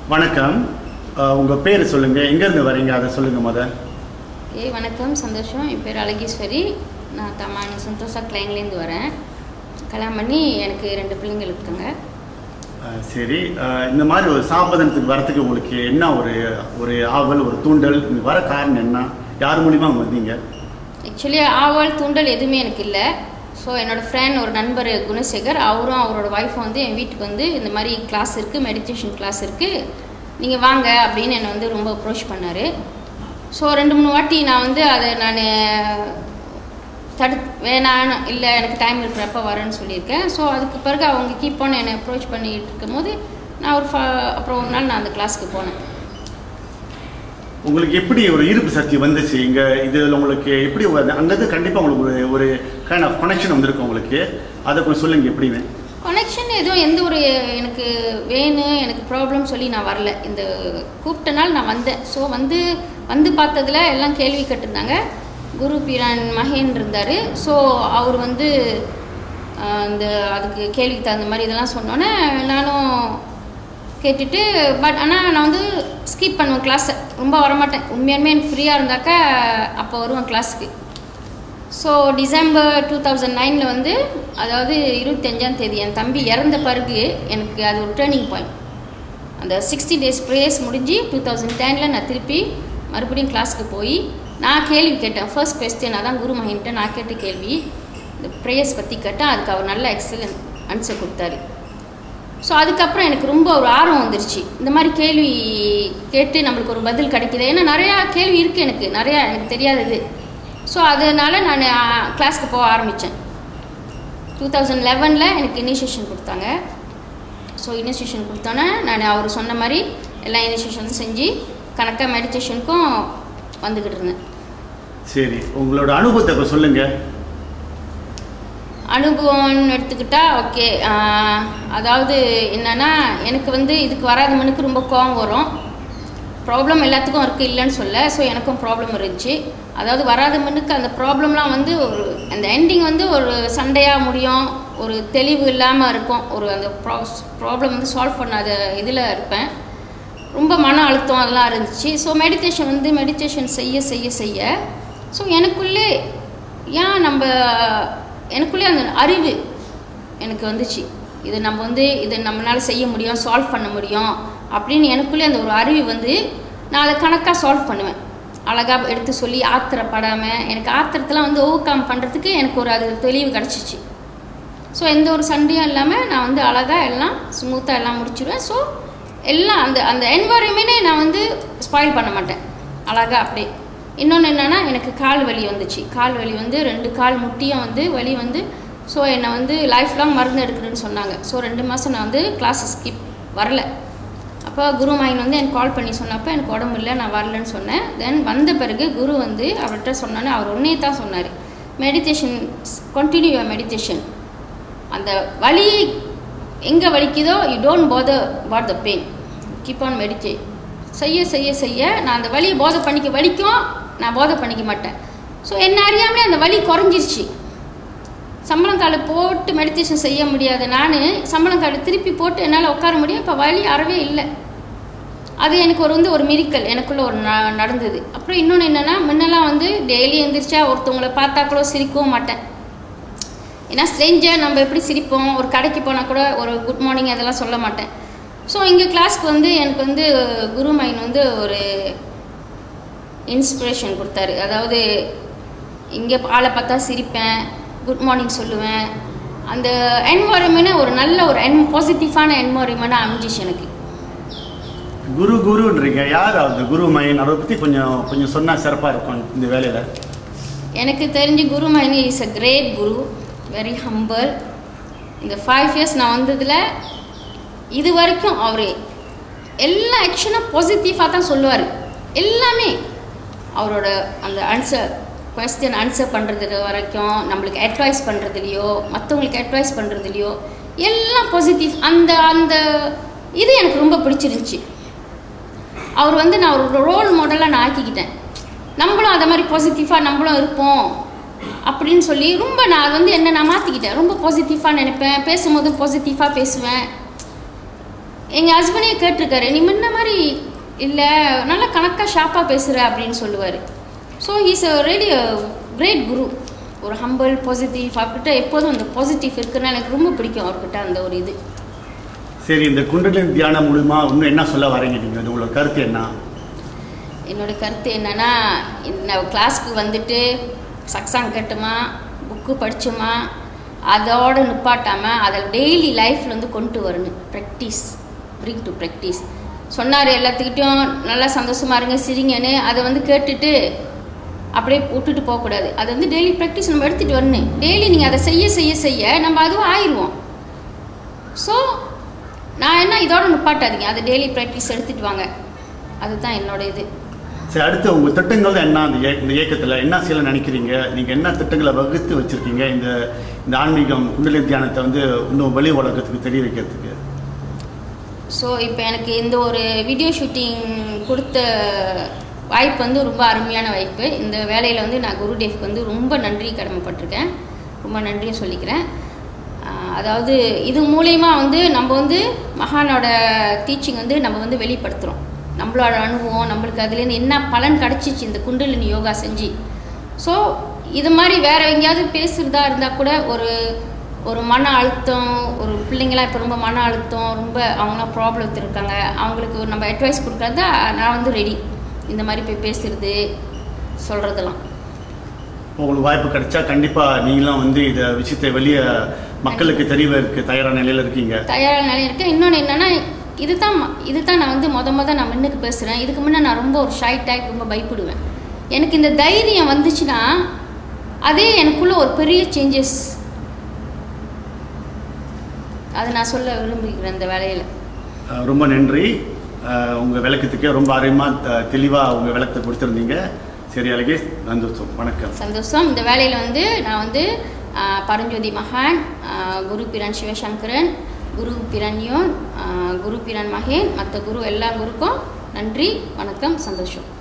வணக்கம் அஹ், உங்க பேர் சொல்லுங்க எங்க இருந்து வரீங்க அதை சொல்லுங்க முத ஏய் வணக்கம் சந்தோஷம் என் பேர் அழகீஸ்வரி நான் தமான சந்தோஷா கிளைங்லேருந்து வரேன் கல்யாணம் பண்ணி எனக்கு ரெண்டு பிள்ளைங்கள் இருக்குங்க அஹ், சரி அஹ், இந்த மாதிரி ஒரு சாம்பதனத்துக்கு வரத்துக்கு உங்களுக்கு என்ன ஒரு ஒரு ஆவல் ஒரு தூண்டல் இங்க வர காரணம் என்ன யார் மூலியமா அங்க வந்தீங்க ஆக்சுவலி ஆவல் தூண்டல் எதுவுமே எனக்கு இல்லை ஸோ என்னோடய ஃப்ரெண்ட் ஒரு நண்பர் குணசேகர் அவரும் அவரோட ஒய்ஃபும் வந்து என் வீட்டுக்கு வந்து இந்த மாதிரி கிளாஸ் இருக்குது மெடிடேஷன் கிளாஸ் இருக்குது நீங்கள் வாங்க அப்படின்னு என்னை வந்து ரொம்ப அப்ரோச் பண்ணார் ஸோ ரெண்டு மூணு வாட்டி நான் வந்து அதை நான் தடு வேணான்னு இல்லை எனக்கு டைம் இருக்கிறப்ப வரேன்னு சொல்லியிருக்கேன் ஸோ அதுக்கு பிறகு அவங்க கீப் பண்ண என்னை அப்ரோச் பண்ணிட்டு இருக்கும்போது நான் ஒரு ஃப அப்புறம் ஒரு நாள் நான் அந்த கிளாஸ்க்கு போனேன் உங்களுக்கு எப்படி ஒரு ஈர்ப்பு சக்தி வந்துச்சு இங்க இதுல உங்களுக்கு எப்படி ஒரு- அங்கிருந்து கண்டிப்பா உங்களுக்கு ஒரு ஒரு கைண்ட் ஆஃப் கனெக்ஷன் வந்திருக்கும் உங்களுக்கு அதை கொஞ்சம் சொல்லுங்க எப்படின்னு கனெக்ஷன் எதுவும் எந்த ஒரு எனக்கு வேணும் எனக்கு ப்ராப்ளம் சொல்லி நான் வரல இந்த கூப்பிட்ட நாள் நான் வந்தேன் ஸோ வந்து வந்து பார்த்ததுல எல்லாம் கேள்வி கேட்டிருந்தாங்க குரு பிரான் மகேன் இருந்தார் ஸோ அவர் வந்து ஆஹ், இந்த அதுக்கு கேள்விக்கு தகுந்த மாதிரி இதெல்லாம் சொன்னோன்னே நானும் கேட்டுட்டு பட் ஆனால் நான் வந்து ஸ்கிப் பண்ணுவேன் கிளாஸை ரொம்ப வரமாட்டேன் உண்மையாலுமே எனக்கு ஃப்ரீயாக இருந்தாக்கா அப்போ வருவேன் கிளாஸுக்கு ஸோ டிசம்பர் டூ தௌசண்ட் நைனில் வந்து அதாவது இருபத்தஞ்சாம் தேதி என் தம்பி இறந்த பிறகு எனக்கு அது ஒரு டேர்னிங் பாயிண்ட் அந்த சிக்ஸ்டி டேஸ் ப்ரேயர்ஸ் முடிஞ்சு டூ தௌசண்ட் டெனில் நான் திருப்பி மறுபடியும் கிளாஸ்க்கு போய் நான் கேள்வி கேட்டேன் ஃபர்ஸ்ட் கொஸ்டின் அதான் குரு மகின்ட்ட நான் கேட்ட கேள்வி இந்த ப்ரேயர்ஸ் பற்றி கேட்டேன் அதுக்கு அவர் நல்ல எக்ஸலன்ட் ஆன்சர் கொடுத்தாரு ஸோ அதுக்கப்புறம் எனக்கு ரொம்ப ஒரு ஆர்வம் வந்துருச்சு இந்த மாதிரி கேள்வி கேட்டு நம்மளுக்கு ஒரு பதில் கிடைக்குது ஏன்னா நிறையா கேள்வி இருக்குது எனக்கு நிறையா எனக்கு தெரியாதது ஸோ அதனால நான் கிளாஸ்க்கு போக ஆரம்பித்தேன் டூ தௌசண்ட் லெவனில் எனக்கு இனிஷியேஷன் கொடுத்தாங்க ஸோ இனிஷியேஷன் கொடுத்தோன்னே நான் அவர் சொன்ன மாதிரி எல்லா இனிஷியேஷனும் செஞ்சு கணக்காக மெடிடேஷனுக்கும் வந்துக்கிட்டு இருந்தேன் சரி உங்களோட அனுபவத்தை இப்ப சொல்லுங்க அனுபவம்னு எடுத்துக்கிட்டா ஓகே அதாவது என்னன்னா எனக்கு வந்து இதுக்கு வராத மனுக்கு ரொம்ப கோவம் வரும் ப்ராப்ளம் எல்லாத்துக்கும் இருக்குது இல்லைன்னு சொல்ல ஸோ எனக்கும் ப்ராப்ளம் இருந்துச்சு அதாவது வராத மனுக்கு அந்த ப்ராப்ளம்லாம் வந்து ஒரு அந்த எண்டிங் வந்து ஒரு சண்டையாக முடியும் ஒரு தெளிவு இல்லாமல் இருக்கும் ஒரு அந்த ப்ராப்ளம் வந்து சால்வ் பண்ணாத இதில் இருப்பேன் ரொம்ப மன அழுத்தம் அதெல்லாம் இருந்துச்சு ஸோ மெடிடேஷன் வந்து மெடிடேஷன் செய்ய செய்ய செய்ய ஸோ எனக்குள்ளே ஏன் நம்ம எனக்குள்ளே அந்த அறிவு எனக்கு வந்துச்சு இது நம்ம வந்து இது நம்மளால் செய்ய முடியும் சால்வ் பண்ண முடியும் அப்படின்னு எனக்குள்ளே அந்த ஒரு அறிவு வந்து நான் அதை கணக்காக சால்வ் பண்ணுவேன் அழகாக எடுத்து சொல்லி ஆத்திரப்படாமல் எனக்கு ஆத்திரத்தெல்லாம் வந்து ஓவர் கம் பண்ணுறதுக்கு எனக்கு ஒரு அது தெளிவு கிடச்சிச்சு ஸோ எந்த ஒரு சண்டையும் இல்லாமல் நான் வந்து அழகாக எல்லாம் ஸ்மூத்தாக எல்லாம் முடிச்சிடுவேன் ஸோ எல்லாம் அந்த அந்த என்வாயர்மெண்ட்டே நான் வந்து ஸ்பாயில் பண்ண மாட்டேன் அழகாக அப்படியே இன்னொன்று என்னென்னா எனக்கு கால் வலி வந்துச்சு கால் வலி வந்து ரெண்டு கால் முட்டியும் வந்து வலி வந்து ஸோ என்னை வந்து லைஃப் லாங் மருந்து எடுக்கணும்னு சொன்னாங்க ஸோ ரெண்டு மாதம் நான் வந்து கிளாஸ் ஸ்கிப் வரல அப்போ குரு மைன் வந்து எனக்கு கால் பண்ணி சொன்னப்போ எனக்கு உடம்பு இல்லை நான் வரலன்னு சொன்னேன் தென் வந்த பிறகு குரு வந்து அவர்கிட்ட சொன்னோன்னே அவர் ஒன்றே தான் சொன்னார் மெடிடேஷன் கண்டினியூ மெடிடேஷன் அந்த வலி எங்கே வலிக்குதோ you don't bother but the pain keep on meditate செய்ய செய்ய செய்ய நான் அந்த வலியை போதை பண்ணிக்க வலிக்கும் நான் போதை பண்ணிக்க மாட்டேன் ஸோ என்ன அறியாமலே அந்த வலி குறைஞ்சிருச்சு சம்பளம் கார்டு போட்டு மெடிடேஷன் செய்ய முடியாத நான் சம்பளம் கார்டு திருப்பி போட்டு என்னால் உட்கார முடியும் இப்போ வலி அறவே இல்லை அது எனக்கு ஒரு வந்து ஒரு மிரிக்கல் எனக்குள்ள ஒரு ந நடந்தது அப்புறம் இன்னொன்று என்னென்னா முன்னெல்லாம் வந்து டெய்லி எந்திரிச்சா ஒருத்தவங்களை பார்த்தா கூட சிரிக்கவும் மாட்டேன் ஏன்னா ஸ்ட்ரேஞ்சர் நம்ம எப்படி சிரிப்போம் ஒரு கடைக்கு போனால் கூட ஒரு குட் மார்னிங் அதெல்லாம் சொல்ல மாட்டேன் ஸோ இங்கே கிளாஸ்க்கு வந்து எனக்கு வந்து குரு மைன் வந்து ஒரு இன்ஸ்பிரேஷன் கொடுத்தாரு அதாவது இங்கே ஆளை பார்த்தா சிரிப்பேன் குட் மார்னிங் சொல்லுவேன் அந்த என்வாயர்மெண்ட்டை ஒரு நல்ல ஒரு என் பாசிட்டிவான என்வாயர்மெண்ட்டாக அமைஞ்சிச்சு எனக்கு குரு குருன்றீங்க யார் அந்த குரு மைன் அதை பத்தி கொஞ்சம் கொஞ்சம் சொன்னா சிறப்பா இருக்கும் இந்த வேலையில எனக்கு தெரிஞ்சு Guru Maini is a great guru very humble இந்த ஃபைவ் இயர்ஸ் நான் வந்ததில் இது வரைக்கும் அவர் எல்லா ஆக்ஷனும் பாசிட்டிவாக தான் சொல்லுவார் எல்லாமே அவரோட அந்த ஆன்சர் கொஸ்டின் ஆன்சர் பண்ணுறது வரைக்கும் நம்மளுக்கு அட்வைஸ் பண்ணுறதுலையோ மற்றவங்களுக்கு அட்வைஸ் பண்ணுறதுலையோ எல்லாம் பாசிட்டிவ் அந்த அந்த இது எனக்கு ரொம்ப பிடிச்சிருந்துச்சி அவர் வந்து நான் ஒரு ரோல் மாடலாக நான் ஆக்கிக்கிட்டேன் நம்மளும் அதை மாதிரி பாசிட்டிவாக நம்மளும் இருப்போம் அப்படின்னு சொல்லி ரொம்ப நான் அது வந்து என்ன நான் மாற்றிக்கிட்டேன் ரொம்ப பாசிட்டிவாக நினைப்பேன் பேசும்போது பாசிட்டிவாக பேசுவேன் எங்கள் ஹஸ்பண்டே கேட்டிருக்காரு நீ முன்ன மாதிரி இல்லை நல்லா கணக்காக ஷார்ப்பாக பேசுகிற அப்படின்னு சொல்லுவார் so he's a ready great guru ஒரு ஹம்பிள் பாசிட்டிவ் அவர்கிட்ட எப்போதும் அந்த பாசிட்டிவ் இருக்குன்னா எனக்கு ரொம்ப பிடிக்கும் அவர்கிட்ட அந்த ஒரு இது சரி இந்த குண்டலின் தியானம் மூலிமா இன்னும் என்ன சொல்ல வரீங்க நீங்கள் அது உங்களோட கருத்து என்ன என்னோட கருத்து என்னன்னா இந்த கிளாஸ்க்கு வந்துட்டு சக்ஸாங் கட்டுமா புக்கு படிச்சோமா அதோட நிப்பாட்டாமல் அதை டெய்லி லைஃப்பில் வந்து கொண்டு வரணும் ப்ராக்டிஸ் பிரிங் டு ப்ராக்டிஸ் சொன்னார் எல்லாத்துக்கிட்டையும் நல்லா சந்தோஷமா இருங்க சிரிங்கன்னு அதை வந்து கேட்டுட்டு அப்படியே விட்டுட்டு போகக்கூடாது அது வந்து டெய்லி ப்ராக்டிஸ் நம்ம எடுத்துகிட்டு வரணும் டெய்லி நீங்கள் அதை செய்ய செய்ய செய்ய நம்ம அதுவும் ஆயிடுவோம் ஸோ நான் என்ன இதோட நிப்பாட்டாதீங்க அதை டெய்லி ப்ராக்டிஸ் எடுத்துகிட்டு வாங்க அதுதான் என்னோட இது சரி அடுத்து உங்கள் திட்டங்கள் என்ன அந்த இய- இந்த இயக்கத்தில் என்ன செய்யல நினைக்கிறீங்க நீங்கள் என்ன திட்டங்களை வகுத்து வச்சுருக்கீங்க இந்த இந்த ஆன்மீகம் குண்டலின் தியானத்தை வந்து இன்னும் வெளி உலகத்துக்கு தெரிய வைக்கிறதுக்கு ஸோ இப்போ எனக்கு இந்த ஒரு வீடியோ ஷூட்டிங் கொடுத்த வாய்ப்பு வந்து ரொம்ப அருமையான வாய்ப்பு இந்த வேலையில் வந்து நான் குருடேவ்க்கு வந்து ரொம்ப நன்றி கடமைப்பட்டிருக்கேன் ரொம்ப நன்றியும் சொல்லிக்கிறேன் ஆஹ் அதாவது இது மூலயமா வந்து நம்ம வந்து மகானோட டீச்சிங் வந்து நம்ம வந்து வெளிப்படுத்துகிறோம் நம்மளோட அனுபவம் நம்மளுக்கு அதுலேருந்து என்ன பலன் கிடச்சிச்சு இந்த குண்டலினி யோகா செஞ்சு ஸோ இது மாதிரி வேற எங்கேயாவது பேசுகிறதா இருந்தால் கூட ஒரு ஒரு மன அழுத்தம் ஒரு பிள்ளைங்களாம் இப்போ ரொம்ப மன அழுத்தம் ரொம்ப அவங்களாம் ப்ராப்ளத்தில் இருக்காங்க அவங்களுக்கு நம்ம அட்வைஸ் கொடுக்குறதா நான் வந்து ரெடி இந்த மாதிரி போய் பேசுறது சொல்கிறதெல்லாம் உங்களுக்கு வாய்ப்பு கிடைச்சா கண்டிப்பாக நீங்களும் வந்து இதை விஷயத்தை வெளியே மக்களுக்கு தெரியவதற்கு தயாரான நிலையில் இருக்கீங்க தயாராக நிலையம் இருக்கேன் இன்னொன்று என்னென்னா இதுதான் ம- இதுதான் நான் வந்து மொத மொத நான் முன்னுக்கு பேசுகிறேன் இதுக்கு முன்னே நான் ரொம்ப ஒரு ஷை டைப் ரொம்ப பயப்படுவேன் எனக்கு இந்த தைரியம் வந்துச்சுன்னா அதே எனக்குள்ள ஒரு பெரிய சேஞ்சஸ் அது நான் சொல்ல விரும்புகிறேன் இந்த வேலையில் அஹ் ரொம்ப நன்றி அஹ் உங்க விளக்கத்துக்கு ரொம்ப அருமையாக தெளிவாக உங்க விளக்கத்தை கொடுத்துருந்தீங்க சரி அழகே சந்தோஷம் வணக்கம் சந்தோஷம் இந்த வேலையில் வந்து நான் வந்து ஆ, பரஞ்சோதி மகான் ஆ, குரு பிரான் சிவசங்கரன் குரு பிரான்யோன் ஆ, குரு பிரான் மகேன் மற்ற குரு எல்லா குருக்கும் நன்றி வணக்கம் சந்தோஷம்